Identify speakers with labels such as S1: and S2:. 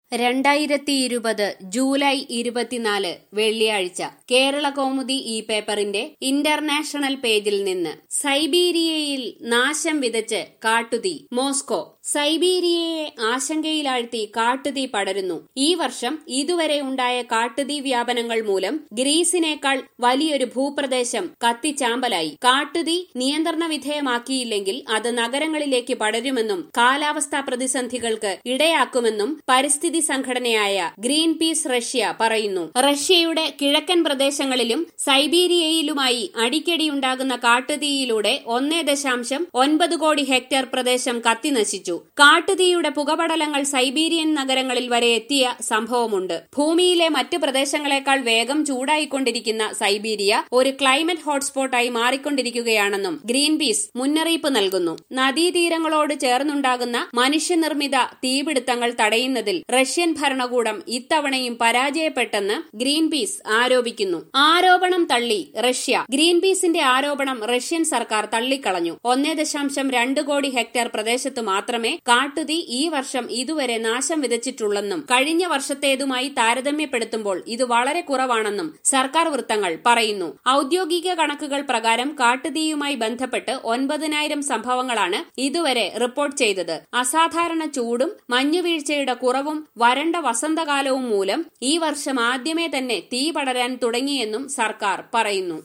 S1: രണ്ടായിരത്തി ഇരുപത് ജൂലൈ ഇരുപത്തിനാല് വെള്ളിയാഴ്ച കേരള കൗമുദി ഈ പേപ്പറിന്റെ ഇന്റർനാഷണൽ പേജിൽ നിന്ന് സൈബീരിയയിൽ നാശം വിതച്ച് കാട്ടുതീ മോസ്കോ സൈബീരിയയെ ആശങ്കയിലാഴ്ത്തി കാട്ടുതീ പടരുന്നു ഈ വർഷം ഇതുവരെ ഉണ്ടായ കാട്ടുതീ വ്യാപനങ്ങൾ മൂലം ഗ്രീസിനേക്കാൾ വലിയൊരു ഭൂപ്രദേശം കത്തിച്ചാമ്പലായി കാട്ടുതീ നിയന്ത്രണ വിധേയമാക്കിയില്ലെങ്കിൽ അത് നഗരങ്ങളിലേക്ക് പടരുമെന്നും കാലാവസ്ഥാ പ്രതിസന്ധികൾക്ക് ഇടയാക്കുമെന്നും പരിസ്ഥിതി സംഘടനയായ ഗ്രീൻ പീസ് റഷ്യ പറയുന്നു റഷ്യയുടെ കിഴക്കൻ പ്രദേശങ്ങളിലും സൈബീരിയയിലുമായി അടിക്കടിയുണ്ടാകുന്ന കാട്ടുതീയിലൂടെ ഒന്നേ ദശാംശം ഒൻപത് കോടി ഹെക്ടർ പ്രദേശം കത്തിനശിച്ചു കാട്ടുതീയുടെ പുകപടലങ്ങൾ സൈബീരിയൻ നഗരങ്ങളിൽ വരെ എത്തിയ സംഭവമുണ്ട് ഭൂമിയിലെ മറ്റ് പ്രദേശങ്ങളെക്കാൾ വേഗം ചൂടായിക്കൊണ്ടിരിക്കുന്ന സൈബീരിയ ഒരു ക്ലൈമറ്റ് ഹോട്ട്സ്പോട്ടായി മാറിക്കൊണ്ടിരിക്കുകയാണെന്നും ഗ്രീൻ പീസ് മുന്നറിയിപ്പ് നൽകുന്നു നദീതീരങ്ങളോട് ചേർന്നുണ്ടാകുന്ന മനുഷ്യനിർമ്മിത തീപിടുത്തങ്ങൾ തടയുന്നതിൽ റഷ്യൻ ഭരണകൂടം ഇത്തവണയും പരാജയപ്പെട്ടെന്ന് ഗ്രീൻ പീസ് ആരോപിക്കുന്നു ആരോപണം തള്ളി റഷ്യ ഗ്രീൻ പീസിന്റെ ആരോപണം റഷ്യൻ സർക്കാർ തള്ളിക്കളഞ്ഞു ഒന്നേ ദശാംശം രണ്ട് കോടി ഹെക്ടർ പ്രദേശത്ത് മാത്രമേ കാട്ടുതീ ഈ വർഷം ഇതുവരെ നാശം വിതച്ചിട്ടുള്ളെന്നും കഴിഞ്ഞ വർഷത്തേതുമായി താരതമ്യപ്പെടുത്തുമ്പോൾ ഇത് വളരെ കുറവാണെന്നും സർക്കാർ വൃത്തങ്ങൾ പറയുന്നു ഔദ്യോഗിക കണക്കുകൾ പ്രകാരം കാട്ടുതീയുമായി ബന്ധപ്പെട്ട് ഒൻപതിനായിരം സംഭവങ്ങളാണ് ഇതുവരെ റിപ്പോർട്ട് ചെയ്തത് അസാധാരണ ചൂടും മഞ്ഞുവീഴ്ചയുടെ കുറവും വരണ്ട വസന്തകാലവും മൂലം ഈ വർഷം ആദ്യമേ തന്നെ തീ പടരാൻ തുടങ്ങിയെന്നും സർക്കാർ പറയുന്നു